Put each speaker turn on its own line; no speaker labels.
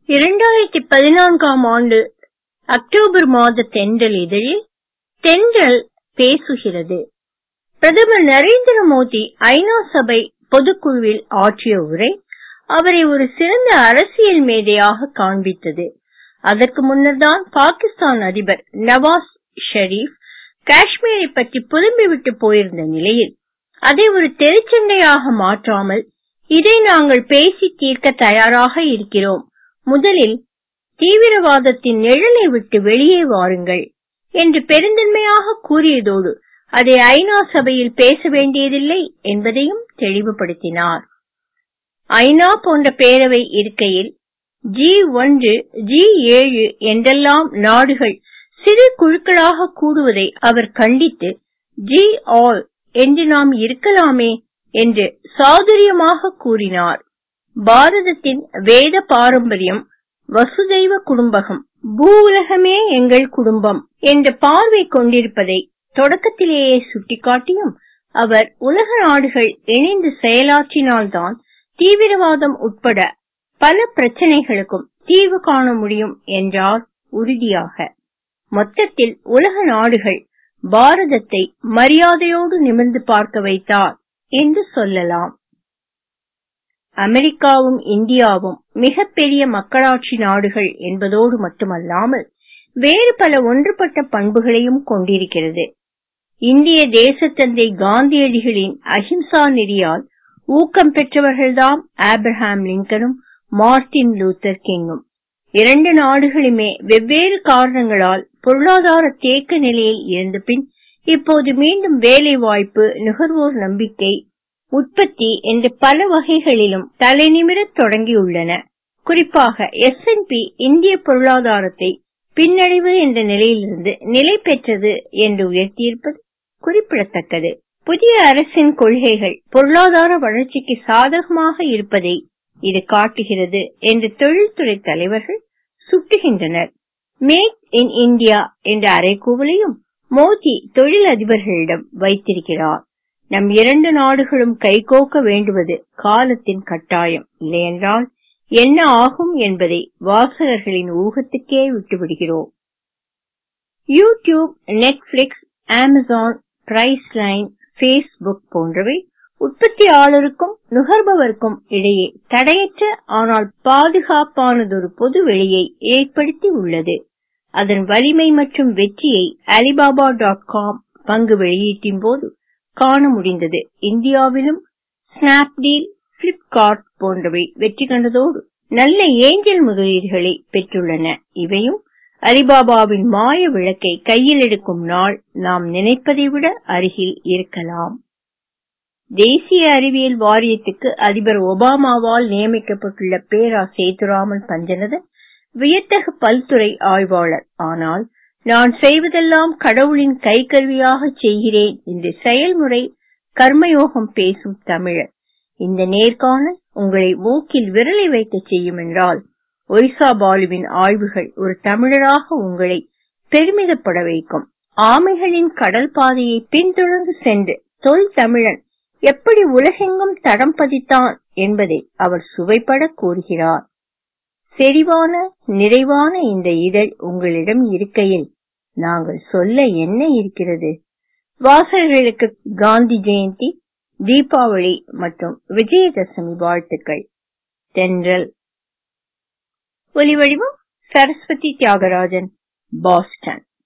இரண்டாயிரத்தி பதினான்காம் ஆண்டு அக்டோபர் மாத தென்றல் இதழில் தென்றல் பேசுகிறது பிரதமர் நரேந்திர மோடி ஐநா சபை பொதுக்குழுவில் ஆற்றிய உரை அவரை ஒரு சிறந்த அரசியல் மேதையாக காண்பித்தது அதற்கு முன்னர்தான் பாகிஸ்தான் அதிபர் நவாஸ் ஷெரீப் காஷ்மீரை பற்றி புலம்பிவிட்டு போயிருந்த நிலையில் அதை ஒரு தெருச்சண்டையாக மாற்றாமல் இதை நாங்கள் பேசி தீர்க்க தயாராக இருக்கிறோம் முதலில் தீவிரவாதத்தின் நிழலை விட்டு வெளியே வாருங்கள் என்று பெருந்தன்மையாக கூறியதோடு அதை ஐநா சபையில் பேச வேண்டியதில்லை என்பதையும் தெளிவுபடுத்தினார் ஐநா போன்ற பேரவை இருக்கையில் ஜி ஒன்று ஜி ஏழு என்றெல்லாம் நாடுகள் சிறு குழுக்களாக கூடுவதை அவர் கண்டித்து ஜி ஆல் என்று நாம் இருக்கலாமே என்று சாதுரியமாக கூறினார் பாரதத்தின் வேத பாரம்பரியம் வசுதெய்வ குடும்பகம் பூ உலகமே எங்கள் குடும்பம் என்ற பார்வை கொண்டிருப்பதை தொடக்கத்திலேயே சுட்டிக்காட்டியும் அவர் உலக நாடுகள் இணைந்து செயலாற்றினால்தான் தீவிரவாதம் உட்பட பல பிரச்சனைகளுக்கும் தீர்வு காண முடியும் என்றார் உறுதியாக மொத்தத்தில் உலக நாடுகள் பாரதத்தை மரியாதையோடு நிமிர்ந்து பார்க்க வைத்தார் என்று சொல்லலாம் அமெரிக்காவும் இந்தியாவும் மிகப்பெரிய மக்களாட்சி நாடுகள் என்பதோடு மட்டுமல்லாமல் வேறு பல ஒன்றுபட்ட பண்புகளையும் கொண்டிருக்கிறது இந்திய தேசத்தந்தை காந்தியடிகளின் அஹிம்சா நெறியால் ஊக்கம் பெற்றவர்கள்தாம் ஆப்ரஹாம் லிங்கனும் மார்டின் லூத்தர் கிங்கும் இரண்டு நாடுகளுமே வெவ்வேறு காரணங்களால் பொருளாதார தேக்க நிலையில் இருந்த பின் இப்போது மீண்டும் வேலை வாய்ப்பு நுகர்வோர் நம்பிக்கை உற்பத்தி என்று பல வகைகளிலும் தலைநிமிரத் தொடங்கியுள்ளன குறிப்பாக எஸ் பி இந்திய பொருளாதாரத்தை பின்னடைவு என்ற நிலையிலிருந்து நிலை பெற்றது என்று உயர்த்தியிருப்பது குறிப்பிடத்தக்கது புதிய அரசின் கொள்கைகள் பொருளாதார வளர்ச்சிக்கு சாதகமாக இருப்பதை இது காட்டுகிறது என்று தொழில்துறை தலைவர்கள் சுட்டுகின்றனர் மேக் இன் இந்தியா என்ற அறைகூவலையும் மோடி தொழில் அதிபர்களிடம் வைத்திருக்கிறார் நம் இரண்டு நாடுகளும் கைகோக்க வேண்டுவது காலத்தின் கட்டாயம் இல்லையென்றால் என்ன ஆகும் என்பதை வாசகர்களின் ஊகத்துக்கே விட்டுவிடுகிறோம் YouTube Netflix Amazon Priceline Facebook போன்றவை உற்பத்தியாளருக்கும் நுகர்பவருக்கும் இடையே தடையற்ற ஆனால் பாதுகாப்பானதொரு பொது வெளியை ஏற்படுத்தி உள்ளது அதன் வலிமை மற்றும் வெற்றியை அலிபாபா டாட் காம் பங்கு வெளியீட்டின் போது காண முடிந்தது இந்தியாவிலும் ஸ்னாப்டீல் பிளிப்கார்ட் போன்றவை வெற்றி கண்டதோடு நல்ல ஏஞ்சல் முதலீடுகளை பெற்றுள்ளன இவையும் அலிபாபாவின் மாய விளக்கை கையில் எடுக்கும் நாள் நாம் நினைப்பதை விட அருகில் இருக்கலாம் தேசிய அறிவியல் வாரியத்துக்கு அதிபர் ஒபாமாவால் நியமிக்கப்பட்டுள்ள பேரா சேதுராமன் பஞ்சநதன் வியத்தகு பல்துறை ஆய்வாளர் ஆனால் நான் செய்வதெல்லாம் கடவுளின் கைக்கருவியாக செய்கிறேன் என்று செயல்முறை கர்மயோகம் பேசும் தமிழர் இந்த நேர்காணல் உங்களை மூக்கில் விரலை வைக்க செய்யும் என்றால் ஒரிசா பாலுவின் ஆய்வுகள் ஒரு தமிழராக உங்களை பெருமிதப்பட வைக்கும் ஆமைகளின் கடல் பாதையை பின்தொடர்ந்து சென்று தொல் தமிழன் எப்படி உலகெங்கும் தடம் பதித்தான் என்பதை அவர் சுவைப்பட கூறுகிறார் செறிவான நிறைவான இந்த இதழ் உங்களிடம் இருக்கையில் நாங்கள் சொல்ல என்ன இருக்கிறது வாசகர்களுக்கு காந்தி ஜெயந்தி தீபாவளி மற்றும் விஜயதசமி வாழ்த்துக்கள் தென்றல் ஒலிவடிவம் சரஸ்வதி தியாகராஜன் பாஸ்டன்